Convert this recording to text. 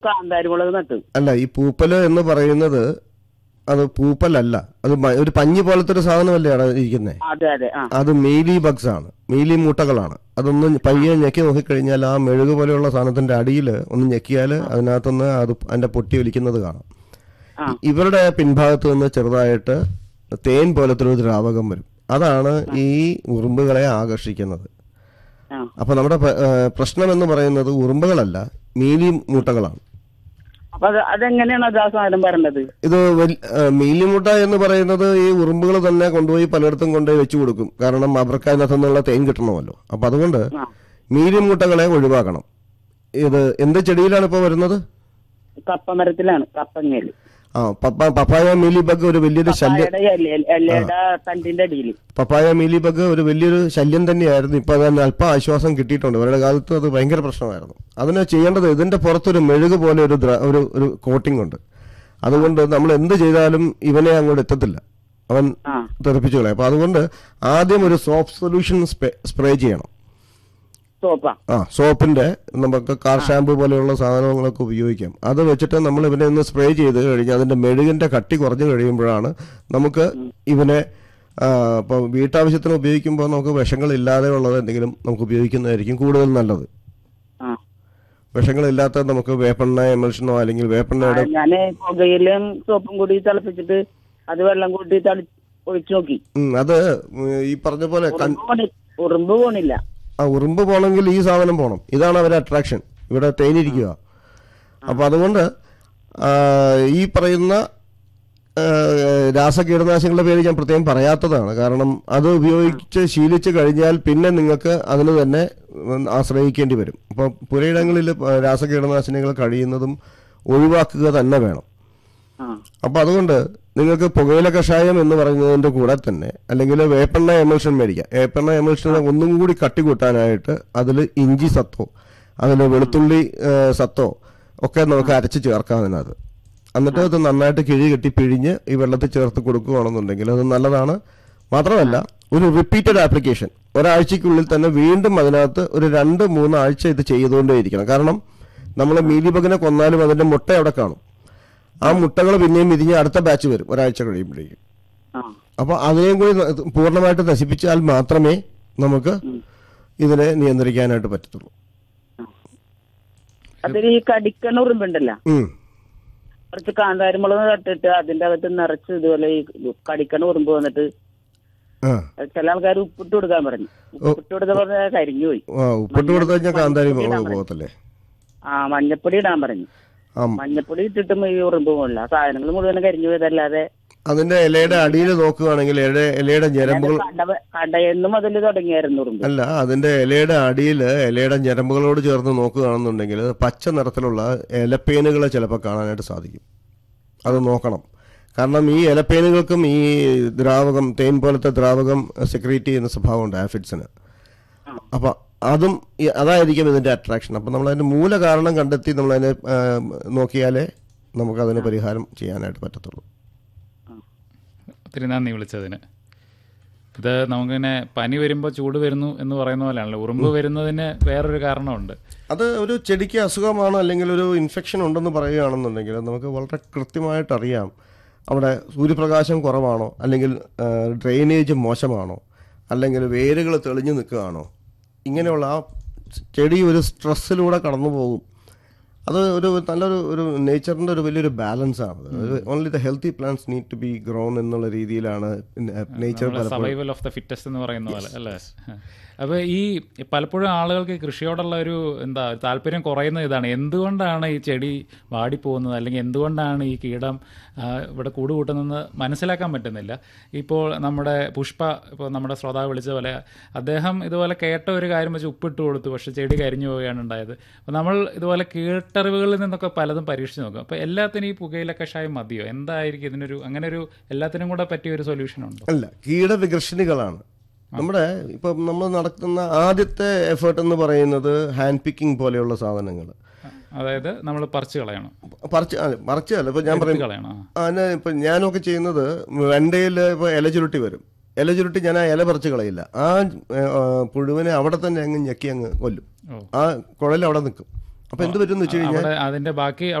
കാന്താരിമുളക് നട്ടു അല്ല ഈ പൂപ്പല് എന്ന് പറയുന്നത് അത് പൂപ്പലല്ല അത് മ- ഒരു പഞ്ഞി പോലത്തെ ഒരു സാധനമല്ലേ അവിടെ ഇരിക്കുന്നത് അതെ അതെ ആ അത് മീലി ബഗ്സ് ആണ് മീലി മൂട്ടകളാണ് അതൊന്ന് പയ്യെ ഞെക്കി നോക്കിക്കഴിഞ്ഞാൽ ആ മെഴുക് പോലെയുള്ള സാധനത്തിന്റെ അടിയിൽ ഒന്ന് ഞെക്കിയാൽ അതിനകത്തുനിന്ന് അത് അതിന്റെ പൊട്ടി ഒലിക്കുന്നത് കാണാം ആ. ഇവരുടെ പിൻഭാഗത്ത് നിന്ന് ചെറുതായിട്ട് തേൻ പോലത്തെ ഒരു ദ്രാവകം വരും അതാണ് ഈ ഉറുമ്പുകളെ ആകർഷിക്കുന്നത് ആ അപ്പൊ നമ്മുടെ പ- ഏഹ് പ്രശ്നം എന്ന് പറയുന്നത് ഉറുമ്പുകളല്ല മീലി മൂട്ടകളാണ് അപ്പൊ അത് അതെങ്ങനെയാണ് അത് ആ സാധനം പറഞ്ഞത് ഇത് വൽ- ഏഹ് മീലിമുട്ട എന്ന് പറയുന്നത് ഈ ഉറുമ്പുകൾ തന്നെ കൊണ്ടുപോയി പലയിടത്തും കൊണ്ടുപോയി വെച്ചു കൊടുക്കും കാരണം അവർക്ക് അതിനകത്തു നിന്നുള്ള തേൻ കിട്ടണമല്ലോ അപ്പൊ അതുകൊണ്ട് ആ മീലിമുട്ടകളെ ഒഴിവാക്കണം ഇത് എന്ത് ചെടിയിലാണ് ഇപ്പോൾ വരുന്നത് കപ്പ മരത്തിലാണ് കപ്പങ്ങേല് ആ പപ്പ പപ്പായ മീലി ബഗ് ഒരു വലിയൊരു ശല്യം പപ്പായയുടെ ഇല- ഇലയുടെ തണ്ടിന്റെ അടിയിൽ പപ്പായ മീലി ബഗ് ഒരു വലിയൊരു ശല്യം തന്നെയായിരുന്നു ഇപ്പൊ അതിന് അല്പം ആശ്വാസം കിട്ടിയിട്ടുണ്ട് അവരുടെ കാലത്ത് അത് ഭയങ്കര പ്രശ്നമായിരുന്നു അതിന് ചെയ്യേണ്ടത് ഇതിന്റെ പുറത്തൊരു മെഴുക് പോലെ ഒരു ദ്ര- ഒരു ഒരു കോട്ടിംഗ് ഉണ്ട് അതുകൊണ്ട് നമ്മൾ എന്ത് ചെയ്താലും ഇവനെ അങ്ങോട്ട് എത്തത്തില്ല അവൻ ആ തെറിപ്പിച്ചു കളയും അപ്പൊ അതുകൊണ്ട് ആദ്യം ഒരു സോപ്പ് സൊല്യൂഷൻ സ്പ്രേ ചെയ്യണം സോപ്പാ ആ സോപ്പിന്റെ നമുക്ക് കാർ ഷാമ്പു പോലെയുള്ള സാധനങ്ങളൊക്കെ ഉപയോഗിക്കാം അത് വെച്ചിട്ട് നമ്മൾ ഇവനെ ഒന്ന് സ്പ്രേ ചെയ്ത് കഴിഞ്ഞ് അതിന്റെ മെഴുകിന്റെ കട്ടി കുറഞ്ഞു കഴിയുമ്പോഴാണ് നമുക്ക് ഇവനെ ആ, ഇപ്പൊ വീട്ടാവശ്യത്തിന് ഉപയോഗിക്കുമ്പോൾ നമുക്ക് വിഷങ്ങളില്ലാതെ ഉള്ളത് എന്തെങ്കിലും നമുക്ക് ഉപയോഗിക്കുന്നതായിരിക്കും കൂടുതൽ നല്ലത് ആ വിഷങ്ങളില്ലാത്ത നമുക്ക് വേപ്പെണ്ണ എമൽഷനോ അല്ലെങ്കിൽ വേപ്പെണ്ണയുടെ ഞാന് പുകയിലും സോപ്പും കൂടി തിളപ്പിച്ചിട്ട് അത് വെള്ളം കൂട്ടി തളി ഒഴിച്ചു നോക്കി ഉം, അത് ഈ പറഞ്ഞ പോലെ കൺ- ഉറുമ്പ് പോണി ഉറുമ്പ് പോണില്ല ആ ഉറുമ്പ് പോകണമെങ്കിൽ ഈ സാധനം പോകണം ഇതാണ് അവരുടെ അട്രാക്ഷൻ ഇവിടെ തേനിരിക്കുക അപ്പൊ അതുകൊണ്ട് ആ, ഈ പറയുന്ന ആ, രാസകീടനാശികളുടെ പേര് ഞാൻ പ്രത്യേകം പറയാത്തതാണ് കാരണം അത് ഉപയോഗിച്ച് ശീലിച്ചു കഴിഞ്ഞാൽ പിന്നെ നിങ്ങൾക്ക് അതിന് തന്നെ ഉം, ആശ്രയിക്കേണ്ടി വരും അപ്പോൾ പുരയിടങ്ങളിൽ രാസകീടനാശിനികൾ കഴിയുന്നതും ഒഴിവാക്കുക തന്നെ വേണം ആ അപ്പൊ അതുകൊണ്ട് നിങ്ങൾക്ക് പുകയില കഷായം എന്ന് പറയുന്നതിന്റെ കൂടെ തന്നെ അല്ലെങ്കിൽ വേപ്പെണ്ണ എമൽഷൻ മേടിക്കാം വേപ്പെണ്ണ എമൽഷൻ ഒന്നും കൂടി കട്ടി കൂട്ടാനായിട്ട് അതിൽ ഇഞ്ചി സത്തോ അതിൽ വെളുത്തുള്ളി ഏ, സത്തോ ഒക്കെ നമുക്ക് അരച്ച് ചേർക്കാം അതിനകത്ത് എന്നിട്ട് അത് നന്നായിട്ട് കിഴി കെട്ടി പിഴിഞ്ഞ് ഈ വെള്ളത്തിൽ ചേർത്ത് കൊടുക്കുകയാണെന്നുണ്ടെങ്കിൽ അത് നല്ലതാണ് മാത്രമല്ല ഒരു റിപ്പീറ്റഡ് ആപ്ലിക്കേഷൻ ഒരാഴ്ചക്കുള്ളിൽ തന്നെ വീണ്ടും അതിനകത്ത് ഒരു രണ്ട് മൂന്ന് ആഴ്ച ഇത് ചെയ്തുകൊണ്ടേയിരിക്കണം കാരണം നമ്മൾ മീലിബഗിനെ കൊന്നാലും അതിന്റെ മുട്ട അവിടെ കാണും ആ മുട്ടകൾ പിന്നെയും വിരിഞ്ഞ് അടുത്ത ബാച്ച് വരും ഒരാഴ്ച കഴിയുമ്പോഴേക്കും ആ അപ്പോൾ അതിനെയും കൂടി ന- പൂർണ്ണമായിട്ട് നശിപ്പിച്ചാൽ മാത്രമേ നമുക്ക് ഇതിനെ നിയന്ത്രിക്കാനായിട്ട് പറ്റത്തുള്ളൂ അതിൽ ഈ കടിക്കണ ഉറുമ്പുണ്ടല്ലോ ഉം. കുറച്ച് കാന്താരിമുളക് തട്ടിട്ട് അതിന്റെ അകത്ത് നിറച്ച് ഇതുപോലെ ഈ കടിക്കണ ഉറുമ്പ് വന്നിട്ട് ആ ചില ആൾക്കാർ ഉപ്പിട്ട് കൊടുക്കാൻ പറഞ്ഞു ഉപ്പിട്ട് കൊടുത്ത പറഞ്ഞാൽ കരിഞ്ഞു പോയി ആ ഉപ്പിട്ട് കൊടുത്തു കഴിഞ്ഞാൽ കാന്താരി മുളക് പോകത്തല്ലേ ആ മഞ്ഞപ്പൊടി ഇടാൻ പറഞ്ഞു ആ മഞ്ഞപ്പൊടി ഇട്ടിട്ടും ഈ ഉറുമ്പ് പോകില്ല ആ സാധനങ്ങൾ മുഴുവൻ കരിഞ്ഞു പോയതല്ലാതെ അതിന്റെ ഇലയുടെ അടിയിൽ നോക്കുകയാണെങ്കിൽ ഇല ഇലയുടെ ഞരമ്പുകൾ കട കടയെന്ന് മുതൽ തുടങ്ങിയായിരുന്നു ഉറുമ്പ് അല്ല അതിന്റെ ഇലയുടെ അടിയിൽ ഇലയുടെ ഞരമ്പുകളോട് ചേർന്ന് നോക്കുകയാണെന്നുണ്ടെങ്കിൽ പച്ച നിറത്തിലുള്ള ഇലപ്പേനുകളെ ചിലപ്പോൾ കാണാനായിട്ട് സാധിക്കും അത് നോക്കണം കാരണം ഈ ഇലപ്പേനുകൾക്കും ഈ ദ്രാവകം തേൻ പോലത്തെ ദ്രാവകം സെക്രീറ്റ് ചെയ്യുന്ന സ്വഭാവമുണ്ട് ആഫിഡ്സിന് അപ്പൊ അതും ഈ- അതായിരിക്കും ഇതിന്റെ അട്രാക്ഷൻ അപ്പൊ നമ്മൾ അതിന്റെ മൂല കാരണം കണ്ടെത്തി നമ്മൾ അതിനെ ആ, നോക്കിയാലേ നമുക്ക് അതിന് പരിഹാരം ചെയ്യാനായിട്ട് പറ്റത്തുള്ളൂ ഒത്തിരി നന്ദി വിളിച്ചതിന് ഇത് നമുക്കിങ്ങനെ പനി വരുമ്പോൾ ചൂട് വരുന്നു എന്ന് പറയുന്ന പോലെയാണല്ലോ ഉറുമ്പ് വരുന്നതിന് വേറൊരു കാരണമുണ്ട് അത് ഒരു ചെടിക്ക് അസുഖമാണ് അല്ലെങ്കിൽ ഒരു ഇൻഫെക്ഷൻ ഉണ്ടെന്ന് പറയുകയാണെന്നുണ്ടെങ്കിൽ നമുക്ക് വളരെ കൃത്യമായിട്ട് അറിയാം അവിടെ സൂര്യപ്രകാശം കുറവാണോ അല്ലെങ്കിൽ ഡ്രെയിനേജ് മോശമാണോ അല്ലെങ്കിൽ വേരുകൾ തെളിഞ്ഞു നിൽക്കുകയാണോ ഇങ്ങനെയുള്ള ആ ചെടി ഒരു സ്ട്രെസ്സിലൂടെ കടന്നു പോകും അത് ഒരു നല്ലൊരു ഒരു നേച്ചറിൻ്റെ ഒരു വലിയൊരു ബാലൻസ് ആണ് only the healthy plants need to be grown എന്നുള്ള രീതിയിലാണ് നേച്ചർ പലപ്പോഴും സർവൈവൽ ഓഫ് ദ ഫിറ്റസ്റ്റ് എന്ന് പറയുന്ന പോലെ അല്ലേ അപ്പോൾ ഈ പലപ്പോഴും ആളുകൾക്ക് കൃഷിയോടുള്ള ഒരു എന്താ താല്പര്യം കുറയുന്ന ഇതാണ് എന്തുകൊണ്ടാണ് ഈ ചെടി വാടിപ്പോകുന്നത് അല്ലെങ്കിൽ എന്തുകൊണ്ടാണ് ഈ കീടം ആ, ഇവിടെ കൂട് കൂട്ടുന്നതെന്ന് മനസ്സിലാക്കാൻ പറ്റുന്നില്ല ഇപ്പോൾ നമ്മുടെ പുഷ്പ ഇപ്പോൾ നമ്മുടെ ശ്രോതാവ് വിളിച്ച പോലെ അദ്ദേഹം ഇതുപോലെ കേട്ട ഒരു കാര്യം വെച്ച് ഉപ്പിട്ട് കൊടുത്തു പക്ഷേ ചെടി കരിഞ്ഞു പോവുകയാണ് ഉണ്ടായത് അപ്പോൾ നമ്മൾ ഇതുപോലെ കേട്ടറിവുകളിൽ നിന്നൊക്കെ പലതും പരീക്ഷിച്ച് നോക്കും അപ്പോൾ എല്ലാത്തിനും ഈ പുകയില കഷായം മതിയോ എന്തായിരിക്കും ഇതിനൊരു അങ്ങനെ ഒരു എല്ലാത്തിനും കൂടെ പറ്റിയ ഒരു സൊല്യൂഷൻ ഉണ്ടോ അല്ല കീടവികർഷിണികളാണ് നമ്മുടെ ഇപ്പം നമ്മൾ നടത്തുന്ന ആദ്യത്തെ എഫേർട്ട് എന്ന് പറയുന്നത് ഹാൻഡ് പിക്കിംഗ് പോലെയുള്ള സാധനങ്ങൾ അതായത് നമ്മൾ പറിച്ചു കളയണം പറിച്ച് ആ, പറിച്ചല്ല ഇപ്പം ഞാൻ പറയും എടുത്ത് കളയണം ആ. അതിന് ഇപ്പം ഞാനൊക്കെ ചെയ്യുന്നത് വെണ്ടയിൽ ഇപ്പോൾ ഇല ചുരുട്ടി വരും ഇല ചുരുട്ടി ഞാൻ ആ ഇല പറിച്ച് കളയില്ല ആ ഏ, ആ, പുഴുവിനെ അവിടെ തന്നെ അങ്ങ് ഞെക്കി അങ്ങ് കൊല്ലും ഓ. ആ കുഴൽ അവിടെ നിൽക്കും അപ്പൊ എന്ത് പറ്റും വെച്ച് കഴിഞ്ഞാൽ അവിടെ അതിന്റെ ബാക്കി